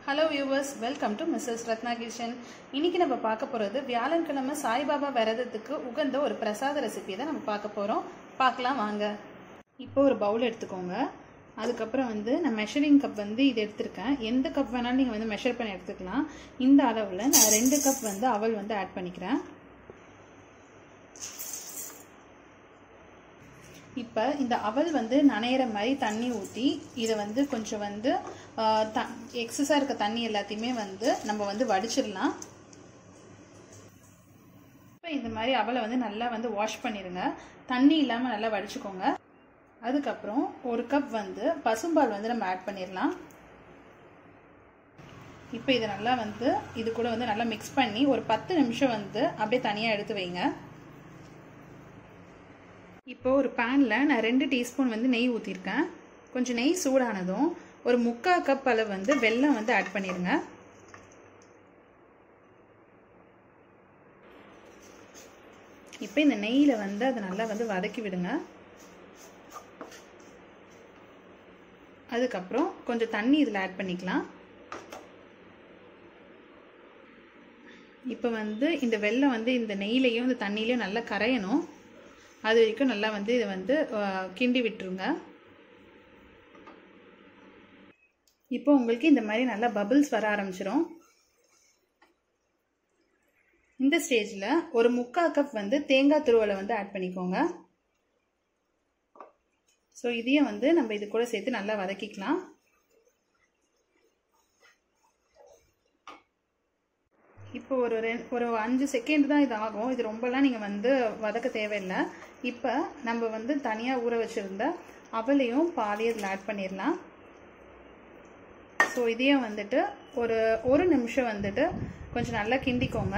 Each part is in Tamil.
hello viewers welcome to Mrs Ratna Kishan இன்னைக்கு நம்ம பார்க்க போகிறது வியாழக்கிழமை சாய்பாபா விரதத்துக்கு உகந்த ஒரு பிரசாத ரெசிபி தான் நம்ம பார்க்க போகிறோம் பார்க்கலாம் வாங்க இப்போ ஒரு பவுல் எடுத்துக்கோங்க அதுக்கப்புறம் வந்து நான் மெஷரிங் கப் வந்து இது எடுத்திருக்கேன் எந்த கப் வேணாலும் நீங்கள் வந்து மெஷர் பண்ணி எடுத்துக்கலாம் இந்த அளவில் நான் ரெண்டு கப் வந்து அவல் வந்து ஆட் பண்ணிக்கிறேன் இப்போ இந்த அவல் வந்து நனையிற மாதிரி தண்ணி ஊற்றி இதை வந்து கொஞ்சம் வந்து த எக்ஸஸாக இருக்க தண்ணி எல்லாத்தையுமே வந்து நம்ம வந்து வடிச்சிடலாம் இப்போ இந்த மாதிரி அவலை வந்து நல்லா வந்து வாஷ் பண்ணிடுங்க தண்ணி இல்லாமல் நல்லா வடிச்சுக்கோங்க அதுக்கப்புறம் ஒரு கப் வந்து பசும்பால் வந்து நம்ம ஆட் பண்ணிடலாம் இப்போ இதை நல்லா வந்து இது கூட வந்து நல்லா மிக்ஸ் பண்ணி ஒரு பத்து நிமிஷம் வந்து அப்படியே தனியாக எடுத்து வைங்க இப்போ ஒரு பேனில் நான் ரெண்டு டீஸ்பூன் வந்து நெய் ஊற்றிருக்கேன் கொஞ்சம் நெய் சூடானதும் ஒரு முக்கால் கப் அளவு வந்து வெல்லம் வந்து ஆட் பண்ணிடுங்க இப்போ இந்த நெய்யில் வந்து அதை நல்லா வந்து வதக்கி விடுங்க அதுக்கப்புறம் கொஞ்சம் தண்ணி இதில் ஆட் பண்ணிக்கலாம் இப்போ வந்து இந்த வெல்லம் வந்து இந்த நெய்லையும் இந்த தண்ணியிலையும் நல்லா கரையணும் அது வரைக்கும் நல்லா வந்து இதை வந்து கிண்டி விட்டுருங்க இப்போ உங்களுக்கு இந்த மாதிரி நல்லா பபிள்ஸ் வர ஆரம்பிச்சிடும் இந்த ஸ்டேஜில் ஒரு முக்கால் கப் வந்து தேங்காய் துருவலை வந்து ஆட் பண்ணிக்கோங்க ஸோ இதையும் வந்து நம்ம இது கூட சேர்த்து நல்லா வதக்கிக்கலாம் இப்போ ஒரு ரெ ஒரு அஞ்சு செகண்ட் தான் இது ஆகும் இது ரொம்பலாம் நீங்கள் வந்து வதக்க தேவையில்லை இப்போ நம்ம வந்து தனியாக ஊற வச்சுருந்த அவளையும் பாலையும் இதில் ஆட் பண்ணிடலாம் ஸோ இதையும் வந்துட்டு ஒரு ஒரு நிமிஷம் வந்துட்டு கொஞ்சம் நல்லா கிண்டிக்கோங்க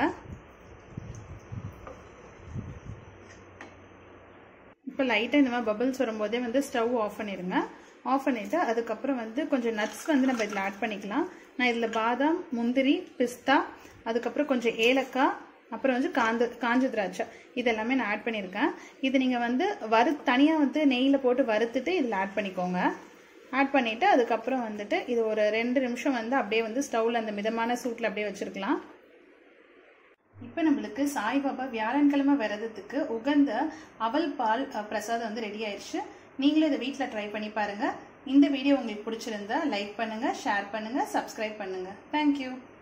இப்போ லைட்டாக இந்த மாதிரி பபிள்ஸ் வரும்போதே வந்து ஸ்டவ் ஆஃப் பண்ணிடுங்க ஆஃப் பண்ணிவிட்டு அதுக்கப்புறம் வந்து கொஞ்சம் நட்ஸ் வந்து நம்ம இதில் ஆட் பண்ணிக்கலாம் நான் இதில் பாதாம் முந்திரி பிஸ்தா அதுக்கப்புறம் கொஞ்சம் ஏலக்காய் அப்புறம் வந்து காந்த காஞ்ச திராட்சை இதெல்லாமே நான் ஆட் பண்ணியிருக்கேன் இது நீங்கள் வந்து வறு தனியாக வந்து நெய்யில் போட்டு வறுத்துட்டு இதில் ஆட் பண்ணிக்கோங்க ஆட் பண்ணிவிட்டு அதுக்கப்புறம் வந்துட்டு இது ஒரு ரெண்டு நிமிஷம் வந்து அப்படியே வந்து ஸ்டவ்வில் அந்த மிதமான சூட்டில் அப்படியே வச்சுருக்கலாம் இப்போ நம்மளுக்கு சாய்பாபா வியாழன்கிழமை விரதத்துக்கு உகந்த அவல் பால் பிரசாதம் வந்து ரெடி ஆயிடுச்சு நீங்களும் இதை வீட்டில் ட்ரை பண்ணி பாருங்கள் இந்த வீடியோ உங்களுக்கு பிடிச்சிருந்தா லைக் பண்ணுங்கள் ஷேர் பண்ணுங்கள் சப்ஸ்கிரைப் பண்ணுங்கள் தேங்க்யூ